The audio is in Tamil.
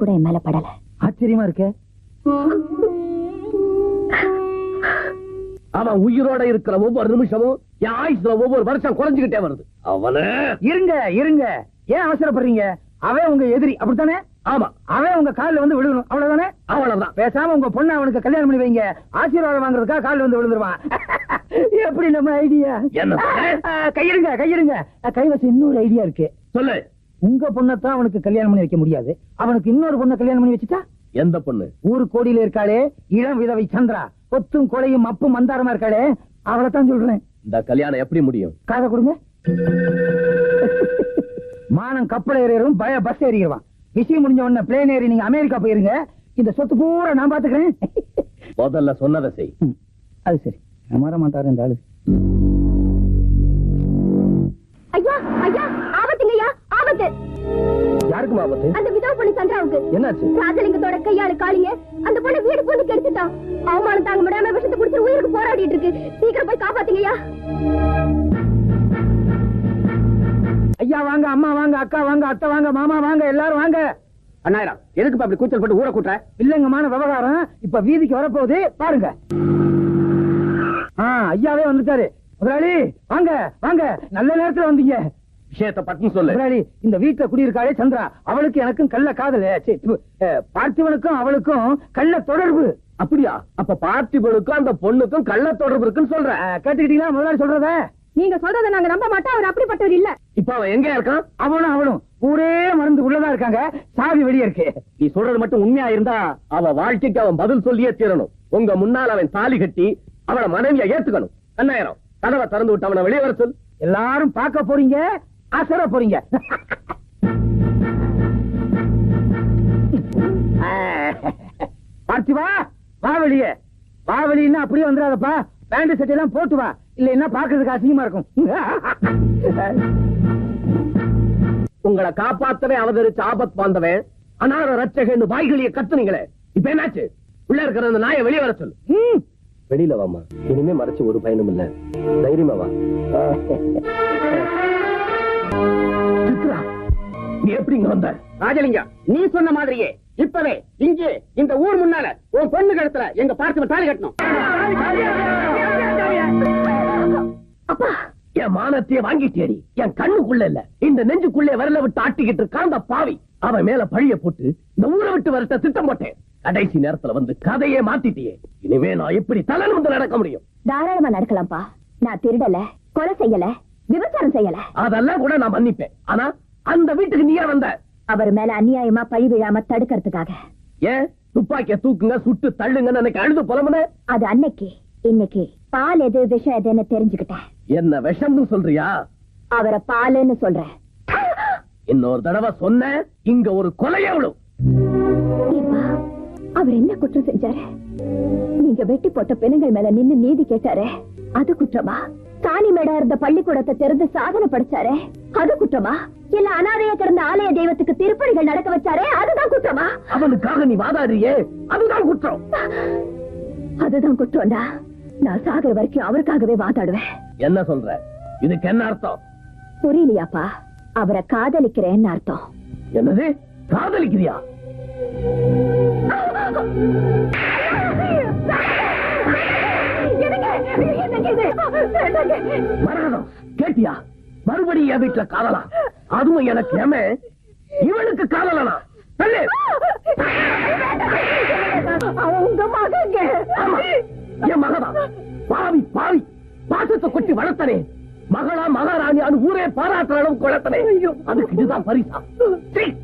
கூட என் மேல படல ஆச்சரியமா இருக்க அவன் உயிரோட இருக்கிற ஒவ்வொரு நிமிஷமும் என் ஆயுசுல ஒவ்வொரு வருஷம் குறைஞ்சுக்கிட்டே வருது அவனு இருங்க இருங்க ஏன் அவசரப்படுறீங்க அவன் உங்க எதிரி அப்படித்தானே ஆமா அவன் உங்க கால்ல வந்து விழுகணும் அவ்வளவுதானே அவ்வளவுதான் பேசாம உங்க பொண்ணு அவனுக்கு கல்யாணம் பண்ணி வைங்க ஆசீர்வாதம் வாங்குறதுக்காக கால்ல வந்து விழுந்துருவான் எப்படி நம்ம ஐடியா என்ன சொன்ன? கையிருங்க கையிருங்க கைவசம் இன்னொரு ஐடியா இருக்கு சொல்லு உங்க பொண்ணத்தான் அவனுக்கு கல்யாணம் பண்ணி வைக்க முடியாது அவனுக்கு இன்னொரு பொண்ணை கல்யாணம் பண்ணி வச்சுட்டா எந்த பொண்ணு ஊரு கோடியில இருக்காளே இளம் விதவை சந்திரா கொத்தும் கொலையும் அப்பும் மந்தாரமா இருக்காளே அவளைத்தான் சொல்றேன் இந்த கல்யாணம் எப்படி முடியும் காதை கொடுங்க மானம் கப்பல் ஏறிடும் பய பஸ் ஏறிடுவான் விஷயம் முடிஞ்ச உடனே பிளேன் ஏறி நீங்க அமெரிக்கா போயிருங்க இந்த சொத்து பூரா நான் பாத்துக்கிறேன் முதல்ல சொன்னதை செய் ம், அது சரி மாற மாட்டாரு இந்த ஆளு ஐயா ஐயா ஆபத்துங்கய்யா ஆபத்து யாருக்குமா ஆபத்து அந்த விதவை பொண்ணு சந்திராவுக்கு என்னாச்சு ராஜலிங்கத்தோட கையாளு காளிங்க அந்த பொண்ணு வீடு பூந்து கெடுத்துட்டான் அவமானம் தாங்க முடியாம விஷத்தை குடிச்சு உயிருக்கு போராடிட்டு இருக்கு சீக்கிரம் போய் காப்பாத்துங்கய்யா ஐயா வாங்க அம்மா வாங்க அக்கா வாங்க அத்தை வாங்க மாமா வாங்க எல்லாரும் வாங்க அண்ணாயிரம் எதுக்கு அப்படி கூச்சல் போட்டு ஊற கூட்டுற இல்லங்கமான விவகாரம் இப்ப வீதிக்கு வரப்போகுது பாருங்க ஆ ஐயாவே வந்துட்டாரு முதலாளி வாங்க வாங்க நல்ல நேரத்துல வந்தீங்க விஷயத்தை பட்டம் சொல்லு முதலாளி இந்த வீட்டுல குடியிருக்காளே சந்திரா அவளுக்கு எனக்கும் கள்ள காதல் சீ, ப்பு, அஹ், பார்த்திபனுக்கும் அவளுக்கும் கள்ள தொடர்பு அப்படியா அப்ப பார்த்திபனுக்கும் அந்த பொண்ணுக்கும் கள்ள தொடர்பு இருக்குன்னு சொல்ற அஹ், கேட்டுக்கிட்டீங்களா முதலாளி சொல்றத நீங்க சொல்றத நாங்க நம்ப மாட்டோம் அவர் அப்படிப்பட்டவர் இல்ல இப்ப அவன் எங்க இருக்கான் அவனும் அவளும் ஊரே மருந்து உள்ளதா இருக்காங்க சாவி வெளியே இருக்கு நீ சொல்றது மட்டும் உண்மையா இருந்தா அவ வாழ்க்கைக்கு அவன் பதில் சொல்லியே தீரணும் உங்க முன்னால் அவன் தாலி கட்டி அவளை மனைவியை ஏத்துக்கணும் அண்ணாயிரம் கதவை திறந்து விட்டு அவனை வெளியே வர சொல் எல்லாரும் பார்க்க போறீங்க அசர போறீங்க பார்த்திவா வா வெளியே வா வெளியின்னா அப்படியே வந்துடாதப்பா பேண்ட் சட்டை எல்லாம் போட்டு வா இல்லைன்னா பாக்குறதுக்கு அசிங்கமா இருக்கும் உங்களை காப்பாத்தவே அவதரிச்ச ஆபத் பாந்தவன் அனார ரட்சகன்னு வாய்களிய கத்துனீங்களே இப்ப என்னாச்சு உள்ள இருக்கிற அந்த நாயை வெளியே வர சொல்லு ம். வெளியில வாமா இனிமே மறைச்சு ஒரு பயனும் இல்ல தைரியமா வா சித்ரா நீ எப்படி இங்க வந்த ராஜலிங்கம் நீ சொன்ன மாதிரியே இப்பவே இங்கே இந்த ஊர் முன்னால உன் பொண்ணு கழுத்துல எங்க பார்த்து தாலி கட்டணும் அப்பா என் மானத்தையே வாங்கிட்டேடி என் கண்ணுக்குள்ள இல்ல இந்த நெஞ்சுக்குள்ளே வரல விட்டு ஆட்டிக்கிட்டு இருக்கான் அந்த பாவி அவன் மேல பழிய போட்டு இந்த ஊரை விட்டு வரட்ட திட்டம் போட்டேன் கடைசி நேரத்துல வந்து கதையே மாத்திட்டியே இனிமே நான் எப்படி தலன் வந்து நடக்க முடியும் தாராளமா நடக்கலாம்ப்பா நான் திருடல கொலை செய்யல விபச்சாரம் செய்யல அதெல்லாம் கூட நான் மன்னிப்பேன் ஆனா அந்த வீட்டுக்கு நீயே வந்த அவர் மேல அநியாயமா பழி விழாம தடுக்கிறதுக்காக ஏன் துப்பாக்கிய தூக்குங்க சுட்டு தள்ளுங்கன்னு எனக்கு அழுது புலம்புன அது அன்னைக்கு இன்னைக்கு பால் எது விஷம் எதுன்னு தெரிஞ்சுக்கிட்டேன் என்ன விஷம்னு சொல்றியா அவரை பாலுன்னு சொல்றேன் இன்னொரு தடவை சொன்ன இங்க ஒரு கொலை எவ்வளவு ஏப்பா, அவர் என்ன குற்றம் செஞ்சாரு நீங்க வெட்டி போட்ட பெண்ணுங்கள் மேல நின்னு நீதி கேட்டாரே அது குற்றமா சாணி மேடா இருந்த பள்ளிக்கூடத்தை திறந்து சாதனை படிச்சாரே அது குற்றமா இல்ல அனாதையா கிடந்த ஆலய தெய்வத்துக்கு திருப்பணிகள் நடக்க வச்சாரே அதுதான் குற்றமா அவனுக்காக நீ வாதாடுறியே அதுதான் குற்றம் அதுதான் குற்றம்டா நான் சாகர வரைக்கும் அவருக்காகவே வாதாடுவேன் என்ன சொல்ற இதுக்கு என்ன அர்த்தம் புரியலையாப்பா அவரை காதலிக்கிறேன்னு அர்த்தம் என்னது காதலிக்கிறியா மரணம் கேட்டியா மறுபடியும் என் வீட்டுல காதலா அதுவும் எனக்கு ஏம இவனுக்கு காதலனா தள்ளு. உங்க மகங்க ஆமா, என் மகதான் பாவி பாவி பாசத்தை கொட்டி வளர்த்தனே மகளா மகாராணியான்னு ஊரே பாராட்டுற அளவுக்கு வளர்த்தனே அதுக்கு இதுதான் பரிசா சீ.